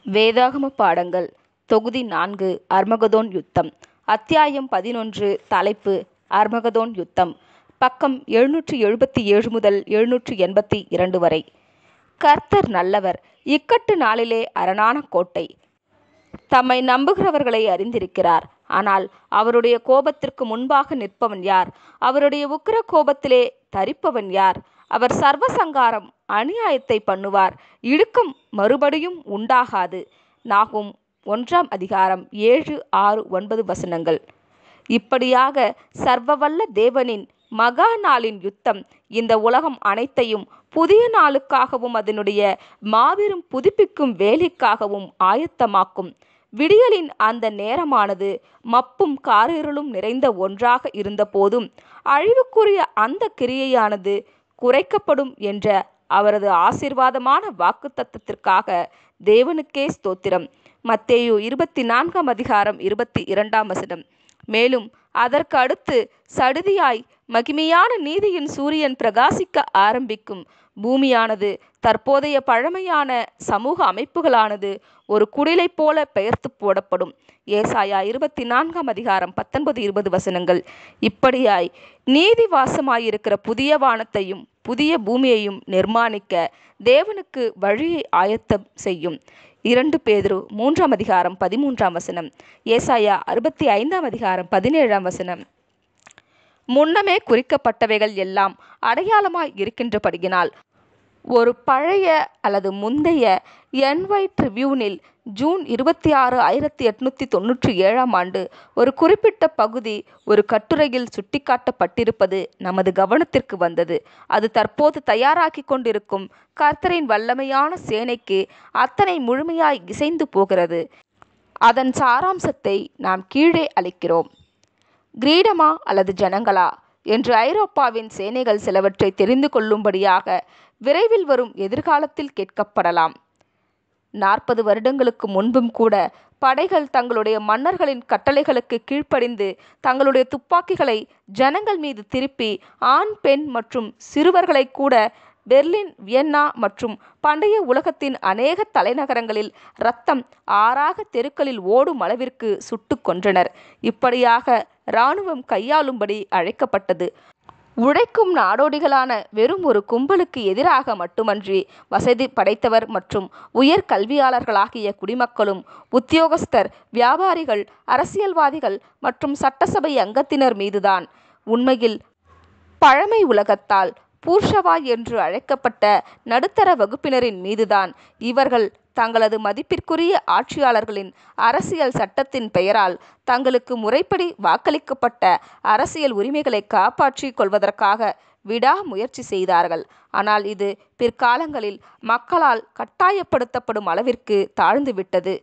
வேதாகம பாடங்கள் தொகுதி நான்கு அர்மகதோன் யுத்தம் அத்தியாயம் பதினொன்று தலைப்பு அர்மகதோன் யுத்தம் பக்கம் எழுநூற்றி எழுபத்தி ஏழு முதல் எழுநூற்றி எண்பத்தி இரண்டு வரை கர்த்தர் நல்லவர் இக்கட்டு நாளிலே அரணான கோட்டை தம்மை நம்புகிறவர்களை அறிந்திருக்கிறார் ஆனால் அவருடைய கோபத்திற்கு முன்பாக நிற்பவன் யார் அவருடைய உக்கிர கோபத்திலே தரிப்பவன் யார் அவர் சர்வசங்காரம் அநியாயத்தை பண்ணுவார் இடுக்கம் மறுபடியும் உண்டாகாது நாகும் ஒன்றாம் அதிகாரம் ஏழு ஆறு ஒன்பது வசனங்கள் இப்படியாக சர்வவல்ல தேவனின் மகா நாளின் யுத்தம் இந்த உலகம் அனைத்தையும் புதிய நாளுக்காகவும் அதனுடைய மாபெரும் புதுப்பிக்கும் வேலைக்காகவும் ஆயத்தமாக்கும் விடியலின் அந்த நேரமானது மப்பும் காரிருளும் நிறைந்த ஒன்றாக இருந்தபோதும் அழிவுக்குரிய அந்த கிரியையானது குறைக்கப்படும் என்ற அவரது ஆசீர்வாதமான வாக்குத்தத்தத்திற்காக தேவனுக்கே ஸ்தோத்திரம் மத்தேயு இருபத்தி நான்காம் அதிகாரம் இருபத்தி இரண்டாம் வசனம் மேலும் அதற்கு அடுத்து சடுதியாய் மகிமையான நீதியின் சூரியன் பிரகாசிக்க ஆரம்பிக்கும் பூமியானது தற்போதைய பழமையான சமூக அமைப்புகளானது ஒரு குடிலை போல பெயர்த்து போடப்படும் ஏசாயா இருபத்தி நான்காம் அதிகாரம் பத்தொன்பது இருபது வசனங்கள் இப்படியாய் நீதி வாசமாயிருக்கிற புதிய வானத்தையும் புதிய பூமியையும் நிர்மாணிக்க தேவனுக்கு வழியை ஆயத்தம் செய்யும் இரண்டு பேதுரு மூன்றாம் அதிகாரம் பதிமூன்றாம் வசனம் ஏசாயா அறுபத்தி ஐந்தாம் அதிகாரம் பதினேழாம் வசனம் முன்னமே குறிக்கப்பட்டவைகள் எல்லாம் அடையாளமாய் இருக்கின்றபடியினால் ஒரு பழைய அல்லது முந்தைய என்வை ட்ரிபியூனில் ஜூன் இருபத்தி ஆறு ஆயிரத்தி எட்நூற்றி தொண்ணூற்றி ஏழாம் ஆண்டு ஒரு குறிப்பிட்ட பகுதி ஒரு கட்டுரையில் சுட்டிக்காட்டப்பட்டிருப்பது நமது கவனத்திற்கு வந்தது அது தற்போது தயாராகி கொண்டிருக்கும் கர்த்தரின் வல்லமையான சேனைக்கு அத்தனை முழுமையாய் இசைந்து போகிறது அதன் சாராம்சத்தை நாம் கீழே அளிக்கிறோம் கிரீடமா அல்லது ஜனங்களா என்று ஐரோப்பாவின் சேனைகள் சிலவற்றை தெரிந்து கொள்ளும்படியாக விரைவில் வரும் எதிர்காலத்தில் கேட்கப்படலாம் நாற்பது வருடங்களுக்கு முன்பும் கூட படைகள் தங்களுடைய மன்னர்களின் கட்டளைகளுக்கு கீழ்ப்படிந்து தங்களுடைய துப்பாக்கிகளை ஜனங்கள் மீது திருப்பி ஆண் பெண் மற்றும் சிறுவர்களை கூட பெர்லின் வியன்னா மற்றும் பண்டைய உலகத்தின் அநேக தலைநகரங்களில் இரத்தம் ஆறாக தெருக்களில் ஓடும் அளவிற்கு சுட்டு கொன்றனர் இப்படியாக இராணுவம் கையாளும்படி அழைக்கப்பட்டது உழைக்கும் நாடோடிகளான வெறும் ஒரு கும்பலுக்கு எதிராக மட்டுமன்றி வசதி படைத்தவர் மற்றும் உயர் கல்வியாளர்களாகிய குடிமக்களும் உத்தியோகஸ்தர் வியாபாரிகள் அரசியல்வாதிகள் மற்றும் சட்டசபை அங்கத்தினர் மீதுதான் உண்மையில் பழமை உலகத்தால் பூர்ஷவா என்று அழைக்கப்பட்ட நடுத்தர வகுப்பினரின் மீதுதான் இவர்கள் தங்களது மதிப்பிற்குரிய ஆட்சியாளர்களின் அரசியல் சட்டத்தின் பெயரால் தங்களுக்கு முறைப்படி வாக்களிக்கப்பட்ட அரசியல் உரிமைகளை காப்பாற்றிக் கொள்வதற்காக விடா முயற்சி செய்தார்கள் ஆனால் இது பிற்காலங்களில் மக்களால் கட்டாயப்படுத்தப்படும் அளவிற்கு தாழ்ந்துவிட்டது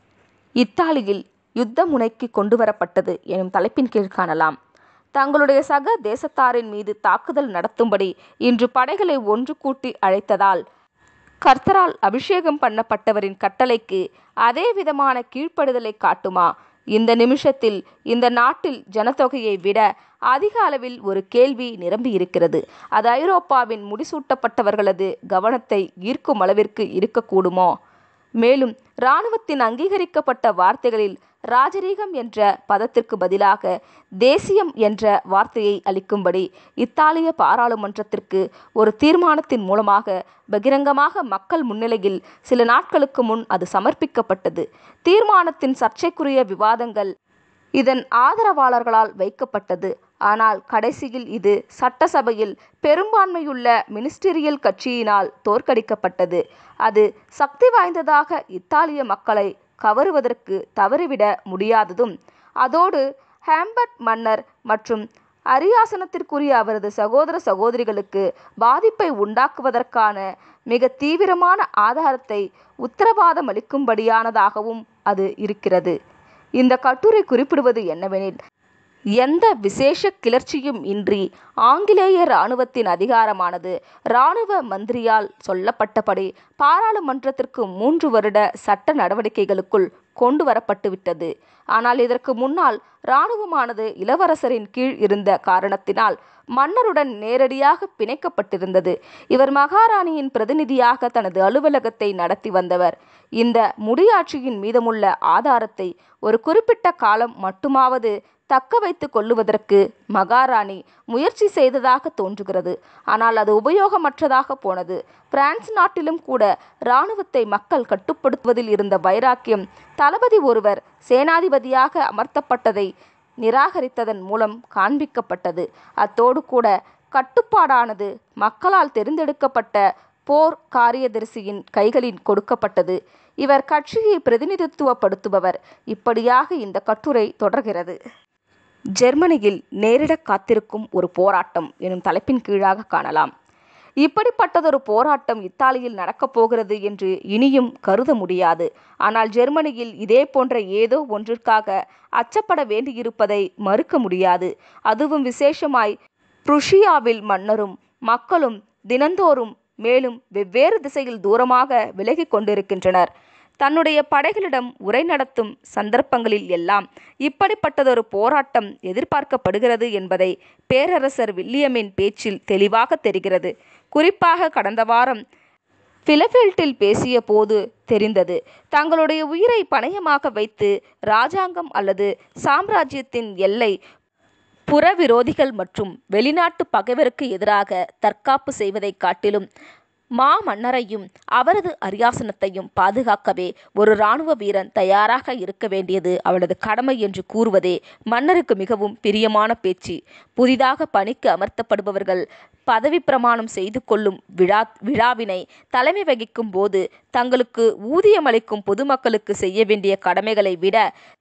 இத்தாலியில் யுத்த முனைக்கு கொண்டு வரப்பட்டது எனும் தலைப்பின் கீழ் காணலாம் தங்களுடைய சக தேசத்தாரின் மீது தாக்குதல் நடத்தும்படி இன்று படைகளை ஒன்று கூட்டி அழைத்ததால் கர்த்தரால் அபிஷேகம் பண்ணப்பட்டவரின் கட்டளைக்கு அதே விதமான கீழ்ப்படுதலை காட்டுமா இந்த நிமிஷத்தில் இந்த நாட்டில் ஜனத்தொகையை விட அதிக அளவில் ஒரு கேள்வி நிரம்பி இருக்கிறது அது ஐரோப்பாவின் முடிசூட்டப்பட்டவர்களது கவனத்தை ஈர்க்கும் அளவிற்கு இருக்கக்கூடுமோ மேலும் இராணுவத்தின் அங்கீகரிக்கப்பட்ட வார்த்தைகளில் ராஜரீகம் என்ற பதத்திற்கு பதிலாக தேசியம் என்ற வார்த்தையை அளிக்கும்படி இத்தாலிய பாராளுமன்றத்திற்கு ஒரு தீர்மானத்தின் மூலமாக பகிரங்கமாக மக்கள் முன்னிலையில் சில நாட்களுக்கு முன் அது சமர்ப்பிக்கப்பட்டது தீர்மானத்தின் சர்ச்சைக்குரிய விவாதங்கள் இதன் ஆதரவாளர்களால் வைக்கப்பட்டது ஆனால் கடைசியில் இது சட்டசபையில் பெரும்பான்மையுள்ள மினிஸ்டீரியல் கட்சியினால் தோற்கடிக்கப்பட்டது அது சக்தி வாய்ந்ததாக இத்தாலிய மக்களை கவருவதற்கு தவறிவிட முடியாததும் அதோடு ஹேம்பர்ட் மன்னர் மற்றும் அரியாசனத்திற்குரிய அவரது சகோதர சகோதரிகளுக்கு பாதிப்பை உண்டாக்குவதற்கான மிக தீவிரமான ஆதாரத்தை உத்தரவாதம் அளிக்கும்படியானதாகவும் அது இருக்கிறது இந்த கட்டுரை குறிப்பிடுவது என்னவெனில் எந்த விசேஷ கிளர்ச்சியும் இன்றி ஆங்கிலேய இராணுவத்தின் அதிகாரமானது இராணுவ மந்திரியால் சொல்லப்பட்டபடி பாராளுமன்றத்திற்கு மூன்று வருட சட்ட நடவடிக்கைகளுக்குள் கொண்டு வரப்பட்டுவிட்டது ஆனால் இதற்கு முன்னால் இராணுவமானது இளவரசரின் கீழ் இருந்த காரணத்தினால் மன்னருடன் நேரடியாக பிணைக்கப்பட்டிருந்தது இவர் மகாராணியின் பிரதிநிதியாக தனது அலுவலகத்தை நடத்தி வந்தவர் இந்த முடியாட்சியின் மீதமுள்ள ஆதாரத்தை ஒரு குறிப்பிட்ட காலம் மட்டுமாவது தக்க வைத்துக் கொள்ளுவதற்கு மகாராணி முயற்சி செய்ததாக தோன்றுகிறது ஆனால் அது உபயோகமற்றதாக போனது பிரான்ஸ் நாட்டிலும் கூட இராணுவத்தை மக்கள் கட்டுப்படுத்துவதில் இருந்த வைராக்கியம் தளபதி ஒருவர் சேனாதிபதியாக அமர்த்தப்பட்டதை நிராகரித்ததன் மூலம் காண்பிக்கப்பட்டது அத்தோடு கூட கட்டுப்பாடானது மக்களால் தெரிந்தெடுக்கப்பட்ட போர் காரியதரிசியின் கைகளில் கொடுக்கப்பட்டது இவர் கட்சியை பிரதிநிதித்துவப்படுத்துபவர் இப்படியாக இந்த கட்டுரை தொடர்கிறது ஜெர்மனியில் நேரிட காத்திருக்கும் ஒரு போராட்டம் எனும் தலைப்பின் கீழாக காணலாம் இப்படிப்பட்டதொரு போராட்டம் இத்தாலியில் நடக்கப் போகிறது என்று இனியும் கருத முடியாது ஆனால் ஜெர்மனியில் இதே போன்ற ஏதோ ஒன்றிற்காக அச்சப்பட வேண்டியிருப்பதை மறுக்க முடியாது அதுவும் விசேஷமாய் புருஷியாவில் மன்னரும் மக்களும் தினந்தோறும் மேலும் வெவ்வேறு திசையில் தூரமாக விலகிக் கொண்டிருக்கின்றனர் தன்னுடைய படைகளிடம் உரை நடத்தும் சந்தர்ப்பங்களில் எல்லாம் இப்படிப்பட்டதொரு போராட்டம் எதிர்பார்க்கப்படுகிறது என்பதை பேரரசர் வில்லியமின் பேச்சில் தெளிவாக தெரிகிறது குறிப்பாக கடந்த வாரம் பிலபெல்ட்டில் பேசிய போது தெரிந்தது தங்களுடைய உயிரை பணயமாக வைத்து இராஜாங்கம் அல்லது சாம்ராஜ்யத்தின் எல்லை புறவிரோதிகள் மற்றும் வெளிநாட்டு பகைவருக்கு எதிராக தற்காப்பு செய்வதைக் காட்டிலும் மா மன்னரையும் அவரது அரியாசனத்தையும் பாதுகாக்கவே ஒரு இராணுவ வீரன் தயாராக இருக்க வேண்டியது அவளது கடமை என்று கூறுவதே மன்னருக்கு மிகவும் பிரியமான பேச்சு புதிதாக பணிக்கு அமர்த்தப்படுபவர்கள் பதவி பிரமாணம் செய்து கொள்ளும் விழா விழாவினை தலைமை வகிக்கும் போது தங்களுக்கு ஊதியமளிக்கும் பொதுமக்களுக்கு செய்ய வேண்டிய கடமைகளை விட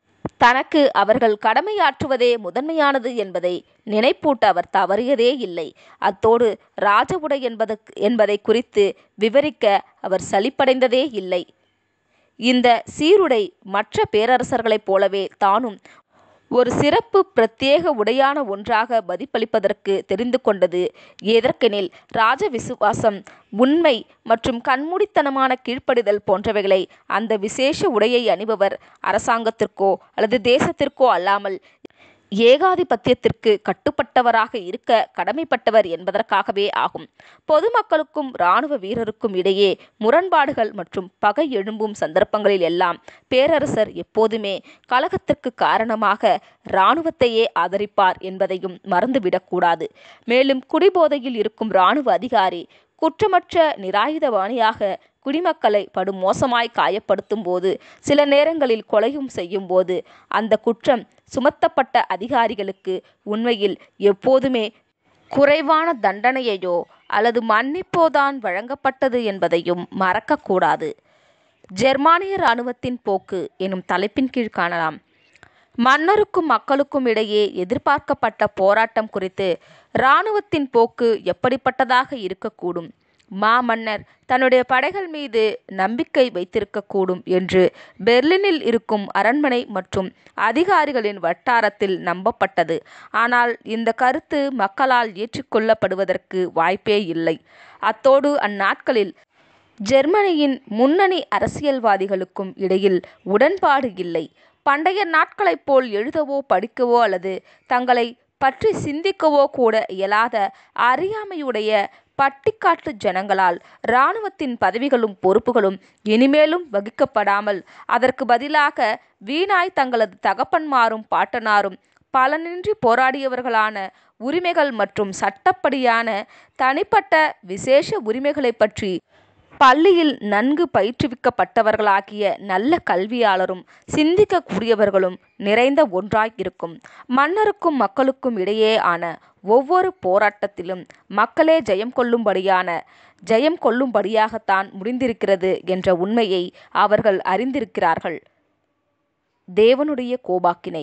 தனக்கு அவர்கள் கடமையாற்றுவதே முதன்மையானது என்பதை நினைப்பூட்ட அவர் தவறியதே இல்லை அத்தோடு ராஜவுடை என்பது என்பதை குறித்து விவரிக்க அவர் சலிப்படைந்ததே இல்லை இந்த சீருடை மற்ற பேரரசர்களைப் போலவே தானும் ஒரு சிறப்பு பிரத்யேக உடையான ஒன்றாக மதிப்பளிப்பதற்கு தெரிந்து கொண்டது எதற்கெனில் ராஜ விசுவாசம் உண்மை மற்றும் கண்மூடித்தனமான கீழ்ப்படிதல் போன்றவைகளை அந்த விசேஷ உடையை அணிபவர் அரசாங்கத்திற்கோ அல்லது தேசத்திற்கோ அல்லாமல் ஏகாதிபத்தியத்திற்கு கட்டுப்பட்டவராக இருக்க கடமைப்பட்டவர் என்பதற்காகவே ஆகும் பொதுமக்களுக்கும் இராணுவ வீரருக்கும் இடையே முரண்பாடுகள் மற்றும் பகை எழும்பும் சந்தர்ப்பங்களில் எல்லாம் பேரரசர் எப்போதுமே கலகத்திற்கு காரணமாக இராணுவத்தையே ஆதரிப்பார் என்பதையும் மறந்துவிடக்கூடாது மேலும் குடிபோதையில் இருக்கும் இராணுவ அதிகாரி குற்றமற்ற நிராயுதபாணியாக குடிமக்களை படும் மோசமாய் காயப்படுத்தும் போது சில நேரங்களில் கொலையும் செய்யும் போது அந்த குற்றம் சுமத்தப்பட்ட அதிகாரிகளுக்கு உண்மையில் எப்போதுமே குறைவான தண்டனையையோ அல்லது மன்னிப்போதான் வழங்கப்பட்டது என்பதையும் மறக்கக்கூடாது ஜெர்மானிய இராணுவத்தின் போக்கு எனும் தலைப்பின் கீழ் காணலாம் மன்னருக்கும் மக்களுக்கும் இடையே எதிர்பார்க்கப்பட்ட போராட்டம் குறித்து இராணுவத்தின் போக்கு எப்படிப்பட்டதாக இருக்கக்கூடும் மாமன்னர் தன்னுடைய படைகள் மீது நம்பிக்கை வைத்திருக்கக்கூடும் என்று பெர்லினில் இருக்கும் அரண்மனை மற்றும் அதிகாரிகளின் வட்டாரத்தில் நம்பப்பட்டது ஆனால் இந்த கருத்து மக்களால் ஏற்றுக்கொள்ளப்படுவதற்கு வாய்ப்பே இல்லை அத்தோடு அந்நாட்களில் ஜெர்மனியின் முன்னணி அரசியல்வாதிகளுக்கும் இடையில் உடன்பாடு இல்லை பண்டைய நாட்களைப் போல் எழுதவோ படிக்கவோ அல்லது தங்களை பற்றி சிந்திக்கவோ கூட இயலாத அறியாமையுடைய பட்டிக்காட்டு ஜனங்களால் இராணுவத்தின் பதவிகளும் பொறுப்புகளும் இனிமேலும் வகிக்கப்படாமல் அதற்கு பதிலாக வீணாய் தங்களது தகப்பன்மாரும் பாட்டனாரும் பலனின்றி போராடியவர்களான உரிமைகள் மற்றும் சட்டப்படியான தனிப்பட்ட விசேஷ உரிமைகளை பற்றி பள்ளியில் நன்கு பயிற்றுவிக்கப்பட்டவர்களாகிய நல்ல கல்வியாளரும் சிந்திக்கக்கூடியவர்களும் நிறைந்த ஒன்றாய் இருக்கும் மன்னருக்கும் மக்களுக்கும் இடையே ஆன ஒவ்வொரு போராட்டத்திலும் மக்களே ஜெயம் கொள்ளும்படியான ஜெயம் கொள்ளும்படியாகத்தான் முடிந்திருக்கிறது என்ற உண்மையை அவர்கள் அறிந்திருக்கிறார்கள் தேவனுடைய கோபாக்கினை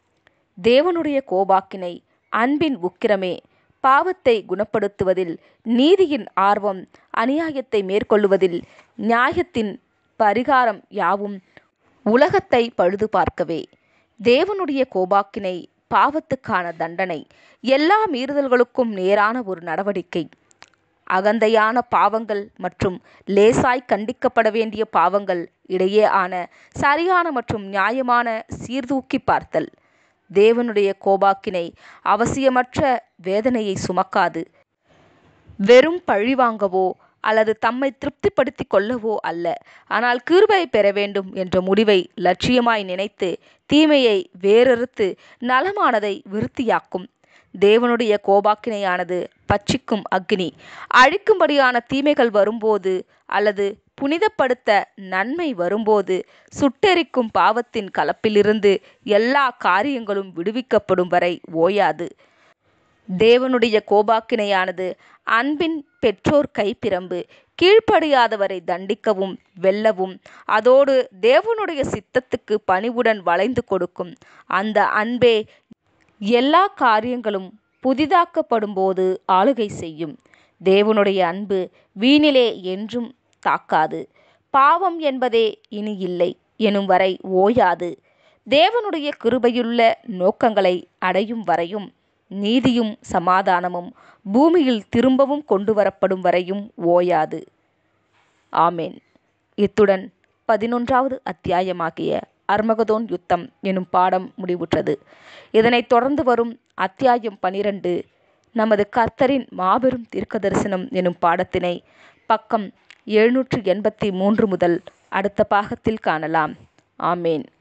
தேவனுடைய கோபாக்கினை அன்பின் உக்கிரமே பாவத்தை குணப்படுத்துவதில் நீதியின் ஆர்வம் அநியாயத்தை மேற்கொள்ளுவதில் நியாயத்தின் பரிகாரம் யாவும் உலகத்தை பழுது பார்க்கவே தேவனுடைய கோபாக்கினை பாவத்துக்கான தண்டனை எல்லா மீறுதல்களுக்கும் நேரான ஒரு நடவடிக்கை அகந்தையான பாவங்கள் மற்றும் லேசாய் கண்டிக்கப்பட வேண்டிய பாவங்கள் இடையே ஆன சரியான மற்றும் நியாயமான சீர்தூக்கி பார்த்தல் தேவனுடைய கோபாக்கினை அவசியமற்ற வேதனையை சுமக்காது வெறும் பழிவாங்கவோ அல்லது தம்மை திருப்திப்படுத்திக் கொள்ளவோ அல்ல ஆனால் கிருபை பெற வேண்டும் என்ற முடிவை லட்சியமாய் நினைத்து தீமையை வேறறுத்து நலமானதை விருத்தியாக்கும் தேவனுடைய கோபாக்கினையானது பட்சிக்கும் அக்னி அழிக்கும்படியான தீமைகள் வரும்போது அல்லது புனிதப்படுத்த நன்மை வரும்போது சுட்டெரிக்கும் பாவத்தின் கலப்பிலிருந்து எல்லா காரியங்களும் விடுவிக்கப்படும் வரை ஓயாது தேவனுடைய கோபாக்கினையானது அன்பின் பெற்றோர் கைப்பிரம்பு கீழ்ப்படியாதவரை தண்டிக்கவும் வெல்லவும் அதோடு தேவனுடைய சித்தத்துக்கு பணிவுடன் வளைந்து கொடுக்கும் அந்த அன்பே எல்லா காரியங்களும் புதிதாக்கப்படும்போது ஆளுகை செய்யும் தேவனுடைய அன்பு வீணிலே என்றும் தாக்காது பாவம் என்பதே இனி இல்லை எனும் வரை ஓயாது தேவனுடைய கிருபையுள்ள நோக்கங்களை அடையும் வரையும் நீதியும் சமாதானமும் பூமியில் திரும்பவும் கொண்டு வரப்படும் வரையும் ஓயாது ஆமேன் இத்துடன் பதினொன்றாவது அத்தியாயமாகிய அர்மகதோன் யுத்தம் எனும் பாடம் முடிவுற்றது இதனைத் தொடர்ந்து வரும் அத்தியாயம் பனிரெண்டு நமது கர்த்தரின் மாபெரும் தீர்க்க தரிசனம் எனும் பாடத்தினை பக்கம் எழுநூற்று எண்பத்தி மூன்று முதல் அடுத்த பாகத்தில் காணலாம் ஆமேன்